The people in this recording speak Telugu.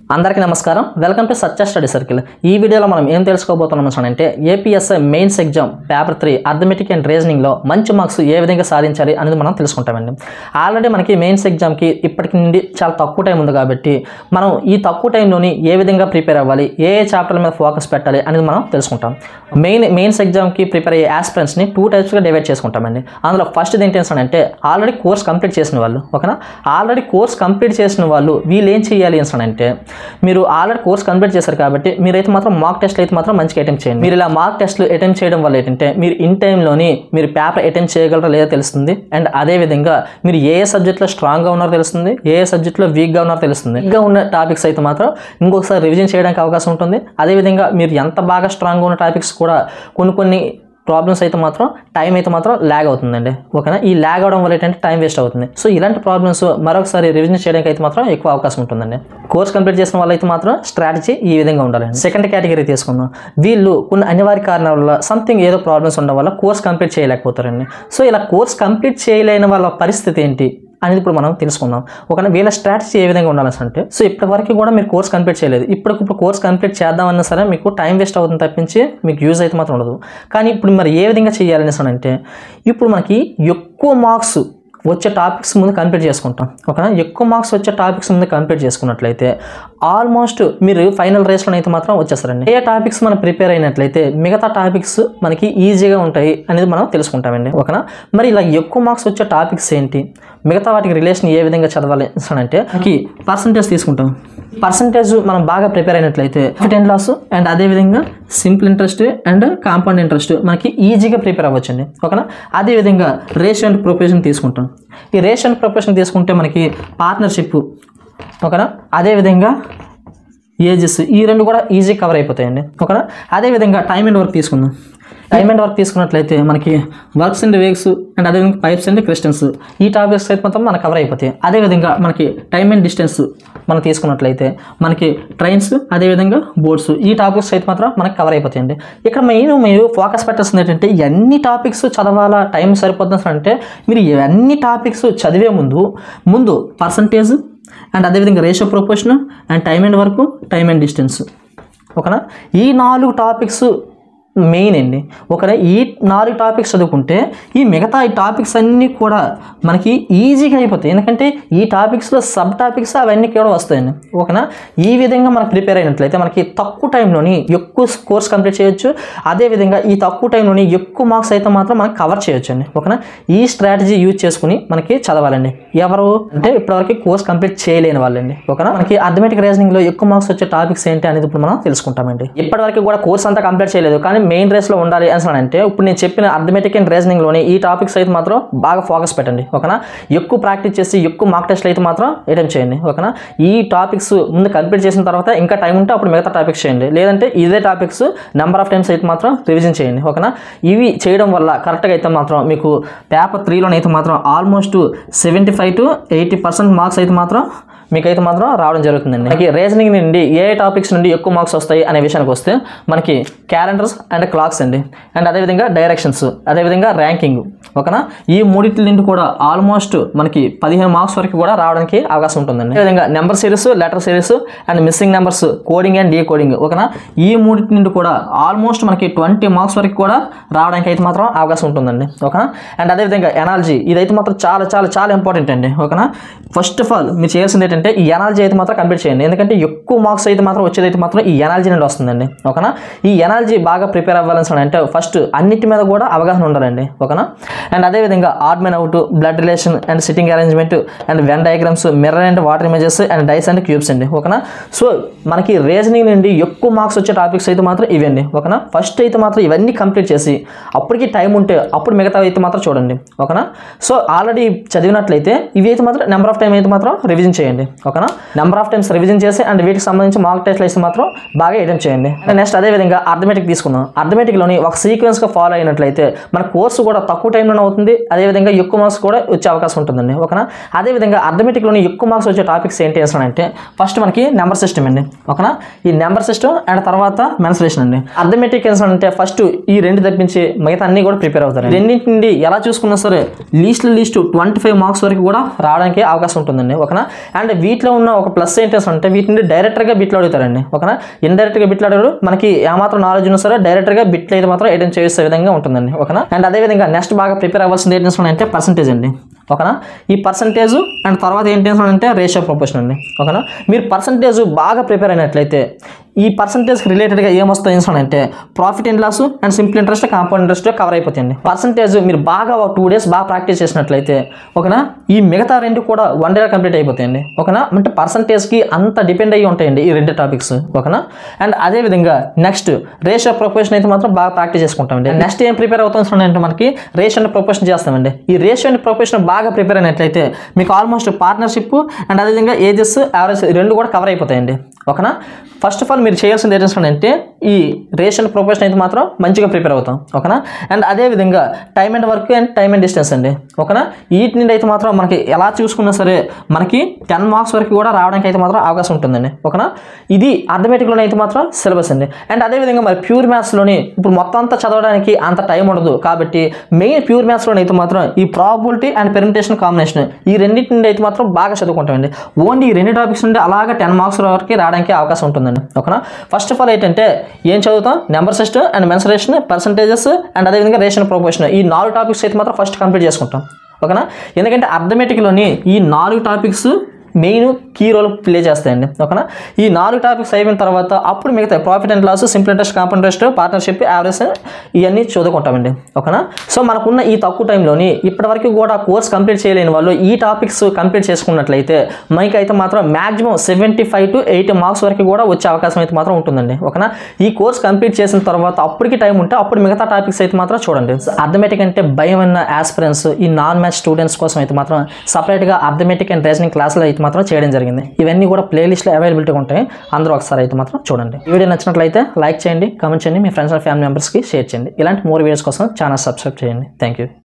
అందరికీ నమస్కారం welcome to Satya study circle ఈ వీడియోలో మనం ఏం తెలుసుకోబోతున్నాం అంటే APSI mains exam paper three arithmetic and రీజనింగ్లో మంచి మార్క్స్ ఏ విధంగా సాధించాలి అనేది మనం తెలుసుకుంటామండి ఆల్రెడీ మనకి మెయిన్స్ ఎగ్జామ్కి ఇప్పటికి నుండి చాలా తక్కువ టైం ఉంది కాబట్టి మనం ఈ తక్కువ టైంలోని ఏ విధంగా ప్రిపేర్ అవ్వాలి ఏ ఏ చాప్టర్ల మీద ఫోకస్ పెట్టాలి అనేది మనం తెలుసుకుంటాం మెయిన్ మెయిన్స్ ఎగ్జామ్కి ప్రిపేర్ అయ్యే ఆస్పిరెంట్స్ని టూ టైప్స్గా డివైడ్ చేసుకుంటామండి అందులో ఫస్ట్ ఏంటి అంటే ఆల్రెడీ కోర్స్ కంప్లీట్ చేసిన వాళ్ళు ఓకేనా ఆల్రెడీ కోర్స్ కంప్లీట్ చేసిన వాళ్ళు వీళ్ళు ఏం చేయాలి అంటే మీరు ఆల్రెడీ కోర్స్ కంప్లీట్ చేశారు కాబట్టి మీరైతే మాత్రం మాక్ టెస్ట్లు అయితే మాత్రం మంచిగా అటెంప్ట్ చేయండి మీరు ఇలా మాక్ టెస్ట్లు అటెంప్ట్ చేయడం వల్ల ఏంటంటే మీరు ఇన్ టైంలోని మీరు పేపర్ అటెంప్ట్ చేయగలరా లేదా తెలుస్తుంది అండ్ అదే విధంగా మీరు ఏ ఏ సబ్జెక్ట్లో స్ట్రాంగ్గా ఉన్నారో తెలుస్తుంది ఏ ఏ సబ్జెక్ట్లో వీక్గా ఉన్నారో తెలుస్తుంది వీక్గా ఉన్న టాపిక్స్ అయితే మాత్రం ఇంకొకసారి రివిజన్ చేయడానికి అవకాశం ఉంటుంది అదేవిధంగా మీరు ఎంత బాగా స్ట్రాంగ్గా ఉన్న టాపిక్స్ కూడా కొన్ని కొన్ని ప్రాబ్లమ్స్ అయితే మాత్రం టైం అయితే మాత్రం ల్యాగ్ అవుతుందండి ఓకేనా ఈ ల్యాగ్ అవడం వల్ల ఏంటంటే టైం వేస్ట్ అవుతుంది సో ఇలాంటి ప్రాబ్లమ్స్ మరొకసారి రివిజన్ చేయడానికి అయితే మాత్రం ఎక్కువ అవకాశం ఉంటుందండి కోర్స్ కంప్లీట్ చేసిన వాళ్ళైతే మాత్రం స్ట్రాటజీ ఈ విధంగా ఉండాలండి సెకండ్ కేటగిరీ తీసుకుందాం వీళ్ళు కొన్ని అనివార్య కారణాల వల్ల సంథింగ్ ఏదో ప్రాబ్లమ్స్ ఉండడం వల్ల కోర్స్ కంప్లీట్ చేయలేకపోతారండి సో ఇలా కోర్స్ కంప్లీట్ చేయలేని వాళ్ళ పరిస్థితి ఏంటి అనేది ఇప్పుడు మనం తెలుసుకుందాం ఒక వీళ్ళ స్ట్రాటజీ ఏ విధంగా ఉండాలి అంటే సో ఇప్పటి వరకు కూడా మీరు కోర్స్ కంప్లీట్ చేయలేదు ఇప్పుడు ఇప్పుడు కోర్స్ కంప్లీట్ చేద్దామన్నా సరే మీకు టైం వేస్ట్ అవుతుంది తప్పించి మీకు యూజ్ అయితే మాత్రం ఉండదు కానీ ఇప్పుడు మరి ఏ విధంగా చేయాలని అంటే ఇప్పుడు మనకి ఎక్కువ మార్క్స్ వచ్చే టాపిక్స్ ముందు కంప్లీట్ చేసుకుంటాం ఓకేనా ఎక్కువ మార్క్స్ వచ్చే టాపిక్స్ ముందు కంప్లీట్ చేసుకున్నట్లయితే ఆల్మోస్ట్ మీరు ఫైనల్ రేస్లో అయితే మాత్రం వచ్చేస్తారండి ఏ టాపిక్స్ మనం ప్రిపేర్ అయినట్లయితే మిగతా టాపిక్స్ మనకి ఈజీగా ఉంటాయి అనేది మనం తెలుసుకుంటామండి ఓకేనా మరి ఇలా ఎక్కువ మార్క్స్ వచ్చే టాపిక్స్ ఏంటి మిగతా వాటికి రిలేషన్ ఏ విధంగా చదవాలి అంటే మనకి పర్సంటేజ్ తీసుకుంటాం పర్సంటేజ్ మనం బాగా ప్రిపేర్ అయినట్లయితే ప్రాఫిట్ అండ్ లాస్ అండ్ అదేవిధంగా simple interest and compound interest మనకి ఈజీగా ప్రిపేర్ అవ్వచ్చండి ఓకేనా అదేవిధంగా రేషియో అండ్ ప్రొపరేషన్ తీసుకుంటాం ఈ రేషియో అండ్ ప్రొపరేషన్ తీసుకుంటే మనకి పార్ట్నర్షిప్ ఓకేనా అదేవిధంగా ఏజెస్ ఈ రెండు కూడా ఈజీ కవర్ అయిపోతాయండి ఓకేనా అదేవిధంగా టైం అండ్ వర్క్ తీసుకుందాం టైం అండ్ వర్క్ తీసుకున్నట్లయితే మనకి వర్క్స్ అండ్ వేక్స్ అండ్ అదేవిధంగా పైప్స్ అండ్ క్రిస్టన్స్ ఈ టాపిక్స్ అయితే మొత్తం మనకు కవర్ అయిపోతాయి అదేవిధంగా మనకి టైం అండ్ డిస్టెన్స్ మనం తీసుకున్నట్లయితే మనకి ట్రైన్స్ అదేవిధంగా బోర్డ్స్ ఈ టాపిక్స్ అయితే మాత్రం మనకు కవర్ అయిపోతాయండి ఇక్కడ మెయిన్ మీరు ఫోకస్ పెట్టాల్సింది ఏంటంటే ఎన్ని టాపిక్స్ చదవాలా టైం సరిపోతుంది అంటే మీరు అన్ని టాపిక్స్ చదివే ముందు ముందు పర్సంటేజ్ అండ్ అదేవిధంగా ratio proportion and time and work time and distance ఓకేనా ఈ నాలుగు టాపిక్స్ మెయిన్ అండి ఒకనే ఈ నాలుగు టాపిక్స్ చదువుకుంటే ఈ మిగతా ఈ టాపిక్స్ అన్నీ కూడా మనకి ఈజీగా అయిపోతాయి ఎందుకంటే ఈ టాపిక్స్లో సబ్ టాపిక్స్ అవన్నీ కూడా వస్తాయండి ఓకేనా ఈ విధంగా మనకు ప్రిపేర్ అయినట్లయితే మనకి తక్కువ టైంలోని ఎక్కువ కోర్స్ కంప్లీట్ చేయొచ్చు అదేవిధంగా ఈ తక్కువ టైంలోని ఎక్కువ మార్క్స్ అయితే మాత్రం మనం కవర్ చేయొచ్చు అండి ఓకేనా ఈ స్ట్రాటజీ యూజ్ చేసుకుని మనకి చదవాలండి ఎవరు అంటే ఇప్పటివరకు కోర్స్ కంప్లీట్ చేయలేని వాళ్ళండి ఓకేనా మనకి అథమెటిక్ రీజనింగ్లో ఎక్కువ మార్క్స్ వచ్చే టాపిక్స్ ఏంటి అనేది ఇప్పుడు మనం తెలుసుకుంటామండి ఇప్పటివరకు కూడా కోర్స్ అంతా కంప్లీట్ చేయలేదు కానీ మెయిన్ రేస్లో ఉండాలి అని అంటే ఇప్పుడు నేను చెప్పిన అర్థమెటిక్ అండ్ రీజనింగ్లోని ఈ టాపిక్స్ అయితే మాత్రం బాగా ఫోకస్ పెట్టండి ఓకేనా ఎక్కువ ప్రాక్టీస్ చేసి ఎక్కువ మార్క్ టెస్ట్లు అయితే మాత్రం అటెంప్ట్ చేయండి ఓకేనా ఈ టాపిక్స్ ముందు కంప్లీట్ చేసిన తర్వాత ఇంకా టైం ఉంటే అప్పుడు మిగతా టాపిక్స్ చేయండి లేదంటే ఇదే టాపిక్స్ నెంబర్ ఆఫ్ టైమ్స్ అయితే మాత్రం రివిజన్ చేయండి ఓకేనా ఇవి చేయడం వల్ల కరెక్ట్గా అయితే మాత్రం మీకు పేపర్ త్రీలోనైతే మాత్రం almost seventy five to eighty percent marks అయితే మాత్రం మీకైతే మాత్రం రావడం జరుగుతుందండి మనకి రీజనింగ్ నుండి ఏ టాపిక్స్ నుండి ఎక్కువ మార్క్స్ వస్తాయి అనే విషయానికి వస్తే మనకి క్యాలెండర్స్ అండ్ క్లాక్స్ అండి అండ్ అదేవిధంగా డైరెక్షన్స్ అదేవిధంగా ర్యాంకింగ్ ఓకేనా ఈ మూడింటి నుండి కూడా ఆల్మోస్ట్ మనకి పదిహేను మార్క్స్ వరకు కూడా రావడానికి అవకాశం ఉంటుందండి అదేవిధంగా number series letter series and missing numbers coding and decoding ఓకేనా ఈ మూడింటి నుండి కూడా ఆల్మోస్ట్ మనకి ట్వంటీ మార్క్స్ వరకు కూడా రావడానికి అయితే మాత్రం అవకాశం ఉంటుందండి ఓకేనా అండ్ అదేవిధంగా ఎనాలజీ ఇదైతే మాత్రం చాలా చాలా చాలా ఇంపార్టెంట్ అండి ఓకేనా ఫస్ట్ ఆఫ్ ఆల్ మీరు చేయాల్సింది ఏంటంటే ఈ ఎనాలజీ అయితే మాత్రం కంప్లీట్ చేయండి ఎందుకంటే ఎక్కువ మార్క్స్ అయితే మాత్రం వచ్చేది అయితే మాత్రం ఈ ఎనాలజీ నుండి వస్తుందండి ఓకేనా ఈ ఎనాలజీ బాగా ప్రిపేర్ అవ్వాలని అంటే ఫస్ట్ అన్నిటి మీద కూడా అవగాహన ఉండాలండి ఓకేనా అండ్ అదేవిధంగా odd man out blood relation and sitting arrangement and Venn diagrams mirror and water images and dice and cubes అండి ఓకేనా సో మనకి రీజనింగ్ నుండి ఎక్కువ మార్క్స్ వచ్చే టాపిక్స్ అయితే మాత్రం ఇవండి ఓకేనా ఫస్ట్ అయితే మాత్రం ఇవన్నీ కంప్లీట్ చేసి అప్పటికి టైం ఉంటే అప్పుడు మిగతా అయితే మాత్రం చూడండి ఓకేనా సో ఆల్రెడీ చదివినట్లయితే ఇవి అయితే మాత్రం నెంబర్ ఆఫ్ టైం అయితే మాత్రం రివిజన్ చేయండి ఓకేనా నెంబర్ ఆఫ్ టైమ్స్ రివిజన్ చేసి అండ్ వీటికి సంబంధించి మార్క్ టెస్ట్లు అయితే మాత్రం బాగా అటెంప్ట్ చేయండి అండ్ నెక్స్ట్ అదే విధంగా అర్థమెటిక్ తీసుకుందాం అర్థమెటిక్లోని ఒక సీక్వెన్స్గా ఫాలో అయినట్లయితే మన కోర్సు కూడా తక్కువ టైంలోనే అవుతుంది అదేవిధంగా ఎక్కువ మార్క్స్ కూడా వచ్చే అవకాశం ఉంటుందండి ఓకేనా అదేవిధంగా అర్థమెటిక్లోని ఎక్కువ మార్క్స్ వచ్చే టాపిక్స్ ఏంటి అంటే ఫస్ట్ మనకి నెంబర్ సిస్టమ్ అండి ఓకేనా ఈ నెంబర్ సిస్టమ్ అండ్ తర్వాత మెన్సరేషన్ అండి అర్థమెటిక్ అంటే ఫస్ట్ ఈ రెండు తప్పించి మిగతా అన్ని కూడా ప్రిపేర్ అవుతారు రెండింటి నుండి ఎలా చూసుకున్నా సరే least least twenty five marks వరకు కూడా రావడానికి అవకాశం ఉంటుందండి ఓకేనా అండ్ వీటిలో ఉన్న ఒక ప్లస్ ఏంటి అంటే వీటిని డైరెక్ట్గా బిట్లు అడుగుతారండి ఓకేనా ఇండైరెక్ట్గా బిట్లు అడగరు మనకి ఏమాత్రం నాలెడ్జ్ ఉన్నా సరే డైరెక్ట్గా బిట్లు అయితే మాత్రం అటెండ్ చేసే విధంగా ఉంటుందండి ఓకేనా అండ్ అదేవిధంగా నెక్స్ట్ బాగా ప్రిపేర్ అవ్వాల్సింది ఏంటి అంటే పర్సంటేజ్ అండి ఓకేనా ఈ పర్సంటేజ్ అండ్ తర్వాత ఏంటి అంటే రేషియో ప్రొపోర్షన్ అండి ఓకేనా మీరు పర్సంటేజ్ బాగా ప్రిపేర్ అయినట్లయితే ఈ పర్సంటేజ్కి రిలేటెడ్గా ఏమొస్తాయి అంటే profit and loss and simple interest compound interest cover అయిపోతాయండి పర్సంటేజ్ మీరు బాగా ఒక టూ డేస్ బాగా ప్రాక్టీస్ చేసినట్లయితే ఓకేనా ఈ మిగతా రెండు కూడా వన్ డేలో కంప్లీట్ అయిపోతాయండి ఓకేనా అంటే పర్సంటేజ్కి అంత డిపెండ్ అయ్యి ఉంటాయండి ఈ రెండు టాపిక్స్ ఓకేనా అండ్ అదేవిధంగా నెక్స్ట్ రేషియో ప్రొపోర్షన్ అయితే మాత్రం బాగా ప్రాక్టీస్ చేసుకుంటామండి నెక్స్ట్ ఏం ప్రిపేర్ అవుతాం అంటే మనకి రేషియో అండ్ ప్రొపోర్షన్ చేస్తామండి ఈ రేషియో అండ్ ప్రొపోర్షన్ బాగా ప్రిపేర్ అయినట్లయితే మీకు ఆల్మోస్ట్ పార్ట్నర్షిప్ అండ్ అదేవిధంగా ఏజెస్ యావరేజ్ రెండు కూడా కవర్ అయిపోతాయండి ఓకేనా ఫస్ట్ ఆఫ్ ఆల్ మీరు చేయాల్సింది ఏంటంటే ఈ రేషన్ ప్రొఫెషన్ అయితే మాత్రం మంచిగా ప్రిపేర్ అవుతాం ఓకేనా అండ్ అదేవిధంగా time and work and time and distance అండి ఓకేనా వీటి నుండి అయితే మాత్రం మనకి ఎలా చూసుకున్నా సరే మనకి టెన్ మార్క్స్ వరకు కూడా రావడానికి అయితే మాత్రం అవకాశం ఉంటుందండి ఓకేనా ఇది అర్థమెటిక్లోనే అయితే మాత్రం సిలబస్ అండి అండ్ అదేవిధంగా మరి ప్యూర్ మ్యాథ్స్లోని ఇప్పుడు మొత్తం అంతా చదవడానికి అంత టైం ఉండదు కాబట్టి మెయిన్ ప్యూర్ మ్యాథ్స్లోని అయితే మాత్రం ఈ ప్రాబిలిటీ అండ్ పెర్మిటేషన్ కాంబినేషన్ ఈ రెండింటి నుండి అయితే మాత్రం బాగా చదువుకుంటామండి ఓన్లీ ఈ రెండు టాపిక్స్ నుండి అలాగా టెన్ మార్క్స్ వరకు రావడానికి అవకాశం ఉంటుందండి ఓకేనా ఫస్ట్ ఆఫ్ ఆల్ ఏంటంటే ఏం చదువుతాం number system and mensuration percentages and అదేవిధంగా రేషన్ ప్రొపోర్షన్ ఈ నాలుగు టాపిక్స్ అయితే మాత్రం ఫస్ట్ కంప్లీట్ చేసుకుంటాం ఓకేనా ఎందుకంటే అర్థమెటిక్లోని ఈ నాలుగు topics main key role play చేస్తాయండి ఓకేనా ఈ నాలుగు టాపిక్స్ అయిపోయిన తర్వాత అప్పుడు మిగతా profit and loss simple interest compound interest partnership average ఇవన్నీ చదువుకుంటామండి ఓకేనా సో మనకున్న ఈ తక్కువ టైంలోని ఇప్పటివరకు కూడా కోర్స్ కంప్లీట్ చేయలేని వాళ్ళు ఈ టాపిక్స్ కంప్లీట్ చేసుకున్నట్లయితే మీకు అయితే మాత్రం maximum seventy five to eighty marks వరకు కూడా వచ్చే అవకాశం అయితే మాత్రం ఉంటుందండి ఓకేనా ఈ కోర్స్ కంప్లీట్ చేసిన తర్వాత అప్పటికి టైం ఉంటే అప్పుడు మిగతా టాపిక్స్ అయితే మాత్రం చూడండి అర్థమెటిక్ అంటే భయం ఉన్న ఆస్పిరెంట్స్ ఈ నాన్ మ్యాథ్స్ స్టూడెంట్స్ కోసం అయితే మాత్రం సపరేట్గా అర్థమెటిక్ అండ్ రీజనింగ్ క్లాసులు అయితే మాత్రం చేయడం జరిగింది ఇవన్నీ కూడా ప్లేలిస్ట్లో అవైలబిలిటీ ఉంటాయి అందరూ ఒకసారి అయితే మాత్రం చూడండి ఈ వీడియో నచ్చినట్లయితే లైక్ చేయండి కామెంట్ చేయండి మీ ఫ్రెండ్స్ అండ్ ఫ్యామిలీ మెంబర్స్కి షేర్ చేయండి ఇలాంటి మోర్ వీడియోస్ కోసం ఛానల్ సబ్స్క్రైబ్ చేయండి థ్యాంక్ యూ